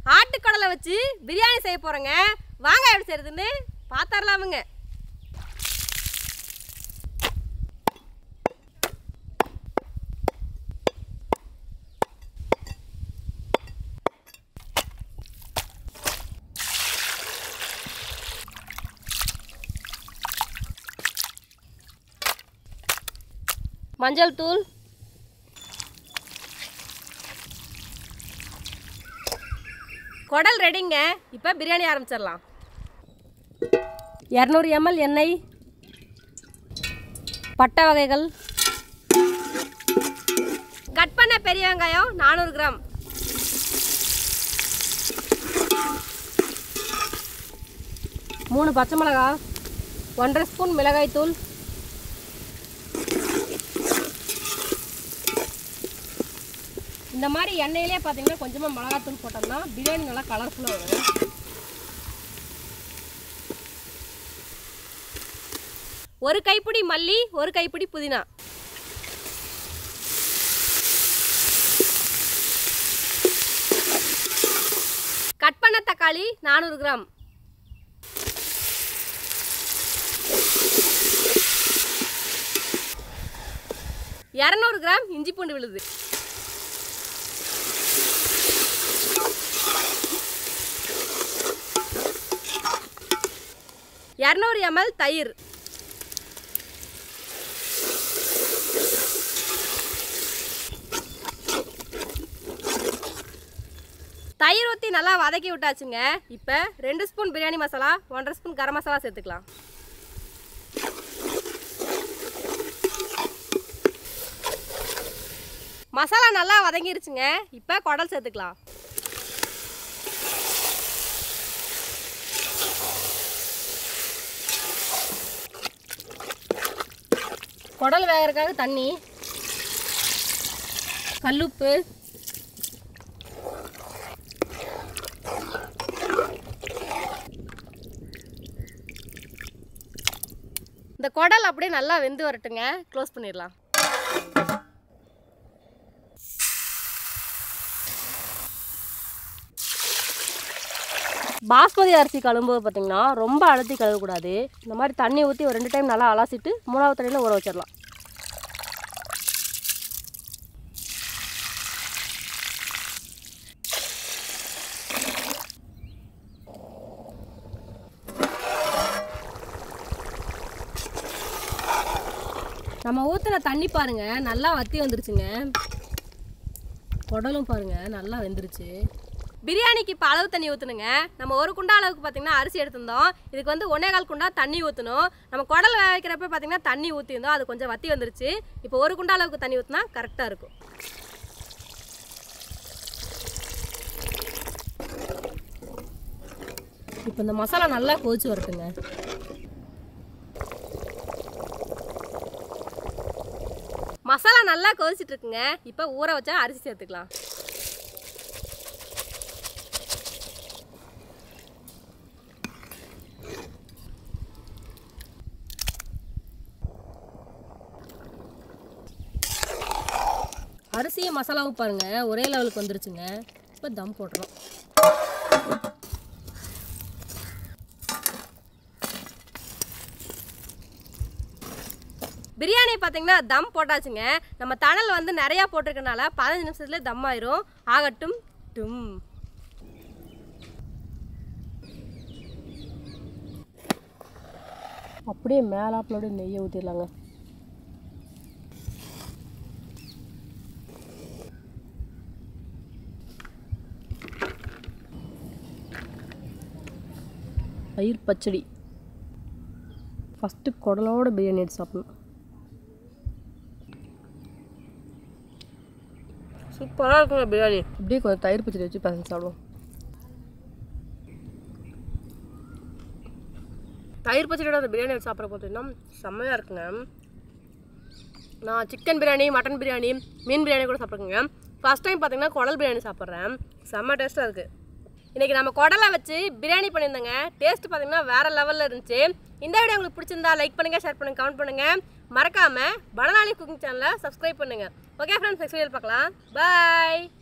ஆட்டுக்கடலை வச்சு பிரியாணி செய்ய போகிறோங்க வாங்க எப்படி செய்யறதுன்னு பார்த்துடலாமுங்க மஞ்சள் தூள் குடல் ரெடிங்க இப்போ பிரியாணி ஆரம்பிச்சிடலாம் இரநூறு எம்எல் எண்ணெய் பட்டை வகைகள் கட் பண்ண பெரிய வெங்காயம் நானூறு கிராம் மூணு பச்சை மிளகா ஒன்றரை ஸ்பூன் மிளகாய் தூள் இந்த மாதிரி எண்ணெயிலே பார்த்தீங்கன்னா கொஞ்சமாக மிளகாத்தூள் போட்டோம்னா பிரியாணி நல்லா கலர்ஃபுல்லாக வரும் ஒரு கைப்பிடி மல்லி ஒரு கைப்பிடி புதினா கட் பண்ண தக்காளி நானூறு கிராம் இரநூறு கிராம் இஞ்சி பூண்டு விழுது இரநூறு எம்எல் தயிர் தயிர் ஊற்றி நல்லா வதக்கி விட்டாச்சுங்க இப்போ ரெண்டு ஸ்பூன் பிரியாணி மசாலா ஒன்றரை ஸ்பூன் கரம் மசாலா சேர்த்துக்கலாம் மசாலா நல்லா வதங்கிருச்சுங்க இப்போ குடல் சேர்த்துக்கலாம் குடல் வேகிறதுக்காக தண்ணி கல்லுப்பு இந்த குடல் அப்படியே நல்லா வெந்து வரட்டுங்க க்ளோஸ் பண்ணிடலாம் பாஸ்மதி அரிசி கழுவும்போது பார்த்தீங்கன்னா ரொம்ப அழுத்தி கழுவக்கூடாது இந்த மாதிரி தண்ணி ஊற்றி ஒரு ரெண்டு டைம் நல்லா அலசிட்டு மூணாவது தண்ணியில் ஊற வச்சிடலாம் நம்ம ஊற்றின தண்ணி பாருங்க நல்லா வத்தி வந்துருச்சுங்க குடலும் பாருங்க நல்லா வெந்துருச்சு பிரியாணிக்கு இப்போ அளவு தண்ணி ஊற்றணுங்க நம்ம ஒரு குண்டா அளவுக்கு பார்த்தீங்கன்னா அரிசி எடுத்திருந்தோம் இதுக்கு வந்து ஒன்னே கால் குண்டா தண்ணி ஊற்றணும் நம்ம குடல் வேக வைக்கிறப்ப பார்த்தீங்கன்னா தண்ணி ஊற்றிருந்தோம் அது கொஞ்சம் வத்தி வந்துருச்சு இப்போ ஒரு குண்டா அளவுக்கு தண்ணி ஊற்றினா கரெக்டாக இருக்கும் இப்போ இந்த மசாலா நல்லா கொதிச்சு வரட்டுங்க மசாலா நல்லா கொதிச்சிட்டு இருக்குங்க இப்போ ஊற வச்சா அரிசி சேர்த்துக்கலாம் அரிசியும் மசாலாவும் பாருங்க ஒரே லெவலுக்கு வந்துருச்சுங்க இப்போ தம் போடுறோம் பிரியாணி பார்த்தீங்கன்னா தம் போட்டாச்சுங்க நம்ம தணல் வந்து நிறையா போட்டிருக்கனால பதினஞ்சு நிமிஷத்துல தம் ஆயிரும் ஆகட்டும் டும் அப்படியே மேலாப்பிலோட நெய்யை ஊற்றிடலாங்க தயிர் பச்சடி ஃபஸ்ட்டு குடலோட பிரியாணி எடுத்து சாப்பிடணும் சூப்பராக இருக்குங்க பிரியாணி அப்படியே கொஞ்சம் தயிர் பச்சடி வச்சு பசங்க சாப்பிடுவோம் தயிர் பச்சடியோட அந்த பிரியாணி வச்சு சாப்பிட்ற பார்த்தீங்கன்னா செம்மையாக இருக்குங்க நான் சிக்கன் பிரியாணி மட்டன் பிரியாணி மீன் பிரியாணி கூட சாப்பிட்ருக்கேங்க ஃபஸ்ட் டைம் பார்த்தீங்கன்னா குடல் பிரியாணி சாப்பிட்றேன் செம்ம டேஸ்ட்டாக இருக்குது இன்றைக்கி நம்ம குடலை வச்சு பிரியாணி பண்ணியிருந்தோங்க டேஸ்ட் பார்த்தீங்கன்னா வேறு லெவலில் இருந்துச்சு இந்த வீடியோ உங்களுக்கு பிடிச்சிருந்தா லைக் பண்ணுங்கள் ஷேர் பண்ணுங்கள் கமெண்ட் பண்ணுங்கள் மறக்காமல் பனநாளி குக்கிங் சேனலை சப்ஸ்கிரைப் பண்ணுங்கள் ஓகே ஃப்ரெண்ட்ஸ் நெக்ஸ்ட் வீடியோ பார்க்கலாம் பாய்